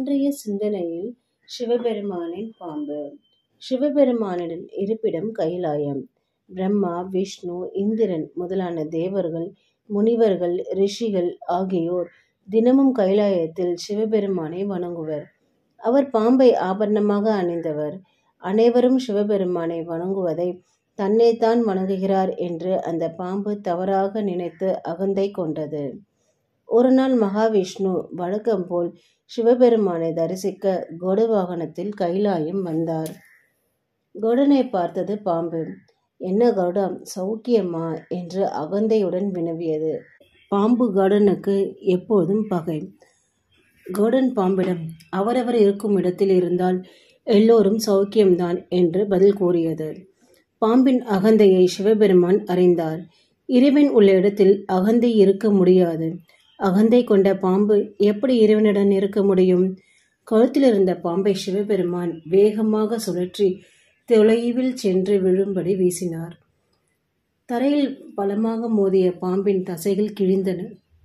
இன்றைய சிந்தனையில் சிவபெருமானின் பாம்பு சிவபெருமானின் இருப்பிடம் கைலாயம் பிரம்மா விஷ்ணு இந்திரன் முதலான தேவர்கள் முனிவர்கள் ரிஷிகள் ஆகியோர் தினமும் கைலாயத்தில் சிவபெருமானை வணங்குவர் அவர் பாம்பை ஆபரணமாக அணிந்தவர் அனைவரும் சிவபெருமானை வணங்குவதை தன்னைத்தான் வணங்குகிறார் என்று அந்த பாம்பு தவறாக நினைத்து அகந்தை கொண்டது ஒரு நாள் மகாவிஷ்ணு வழக்கம் போல் சிவபெருமானை தரிசிக்க கொடு வாகனத்தில் கைலாயம் வந்தார் கொடனை பார்த்தது பாம்பு என்ன கருடம் சௌக்கியமா என்று அகந்தையுடன் வினவியது பாம்பு கருடனுக்கு எப்போதும் பகை கருடன் பாம்பிடம் அவரவர் இருக்கும் இடத்தில் இருந்தால் எல்லோரும் சௌக்கியம்தான் என்று பதில் கூறியது பாம்பின் அகந்தையை சிவபெருமான் அறிந்தார் இறைவன் உள்ள இடத்தில் அகந்தை இருக்க முடியாது அகந்தை கொண்ட பாம்பு எப்படி இறைவனுடன் இருக்க முடியும் கழுத்தில் இருந்த பாம்பை சிவபெருமான் வேகமாக சுழற்றி தொலைவில் சென்று விழும்படி வீசினார் தரையில் பலமாக மோதிய பாம்பின் தசைகள் கிழிந்தன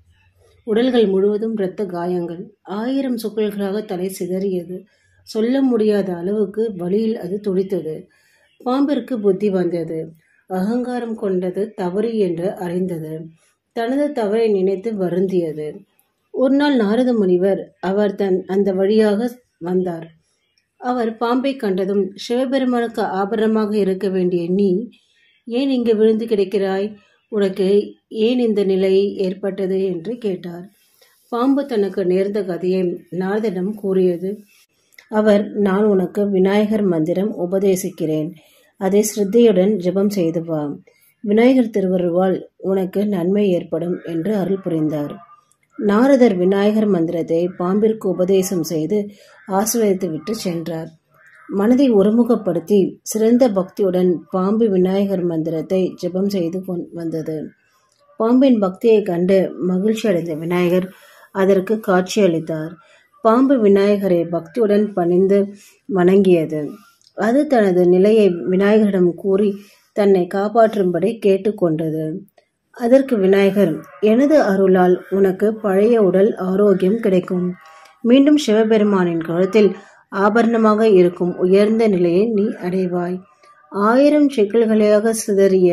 உடல்கள் முழுவதும் இரத்த காயங்கள் ஆயிரம் சுக்கல்களாக தலை சிதறியது சொல்ல முடியாத அளவுக்கு வழியில் அது துடித்தது பாம்பிற்கு புத்தி வந்தது அகங்காரம் கொண்டது தவறு என்று அறிந்தது தனது தவறை நினைத்து வருந்தியது ஒரு நாள் நாரத முனிவர் அவர் தன் அந்த வழியாக வந்தார் அவர் பாம்பை கண்டதும் சிவபெருமானுக்கு ஆபரணமாக இருக்க வேண்டிய நீ ஏன் இங்கு விழுந்து கிடக்கிறாய் உனக்கு ஏன் இந்த நிலை ஏற்பட்டது என்று கேட்டார் பாம்பு தனக்கு நேர்ந்த கதையை நாரதனிடம் கூறியது அவர் நான் உனக்கு விநாயகர் மந்திரம் உபதேசிக்கிறேன் அதை ஸ்ரத்தையுடன் ஜெபம் செய்து வா விநாயகர் திருவருவால் உனக்கு நன்மை ஏற்படும் என்று அருள் புரிந்தார் நாரதர் விநாயகர் மந்திரத்தை பாம்பிற்கு உபதேசம் செய்து ஆசிர்வதித்துவிட்டு சென்றார் மனதை ஒருமுகப்படுத்தி சிறந்த பக்தியுடன் பாம்பு விநாயகர் மந்திரத்தை ஜெபம் செய்து கொண் வந்தது பாம்பின் பக்தியை கண்டு மகிழ்ச்சி அடைந்த விநாயகர் அதற்கு காட்சியளித்தார் பாம்பு விநாயகரை பக்தியுடன் பணிந்து வணங்கியது அது தனது நிலையை விநாயகரிடம் கூறி தன்னை காப்பாற்றும்படி கேட்டுக்கொண்டது அதற்கு விநாயகர் எனது அருளால் உனக்கு பழைய உடல் ஆரோக்கியம் கிடைக்கும் மீண்டும் சிவபெருமானின் கழுத்தில் ஆபரணமாக இருக்கும் உயர்ந்த நிலையை நீ அடைவாய் ஆயிரம் செக்கில்களாக சிதறிய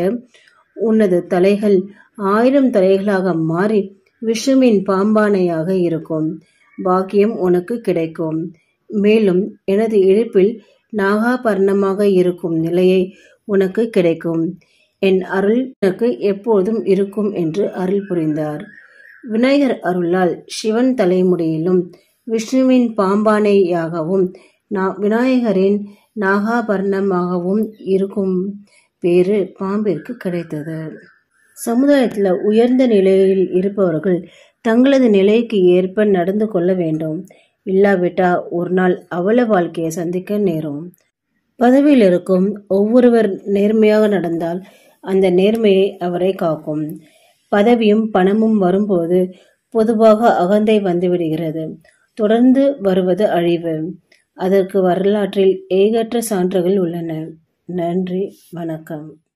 உனது தலைகள் ஆயிரம் தலைகளாக மாறி விஷ்ணுவின் பாம்பானையாக இருக்கும் பாக்கியம் உனக்கு கிடைக்கும் மேலும் எனது இழுப்பில் நாகாபரணமாக இருக்கும் நிலையை உனக்கு கிடைக்கும் என் அருள் உனக்கு எப்போதும் இருக்கும் என்று அருள் புரிந்தார் விநாயகர் அருளால் சிவன் தலைமுடியிலும் விஷ்ணுவின் பாம்பானையாகவும் விநாயகரின் நாகாபரணமாகவும் இருக்கும் பேரு பாம்பிற்கு கிடைத்தது சமுதாயத்தில் உயர்ந்த நிலையில் இருப்பவர்கள் தங்களது நிலைக்கு ஏற்ப நடந்து கொள்ள வேண்டும் இல்லாவிட்டா ஒரு நாள் அவல வாழ்க்கையை சந்திக்க நேரும் பதவியில் இருக்கும் ஒவ்வொருவர் நேர்மையாக நடந்தால் அந்த நேர்மையை அவரை காக்கும் பதவியும் பணமும் வரும்போது பொதுவாக அகந்தை வந்துவிடுகிறது தொடர்ந்து வருவது அழிவு அதற்கு வரலாற்றில் ஏகற்ற சான்றுகள் உள்ளன நன்றி வணக்கம்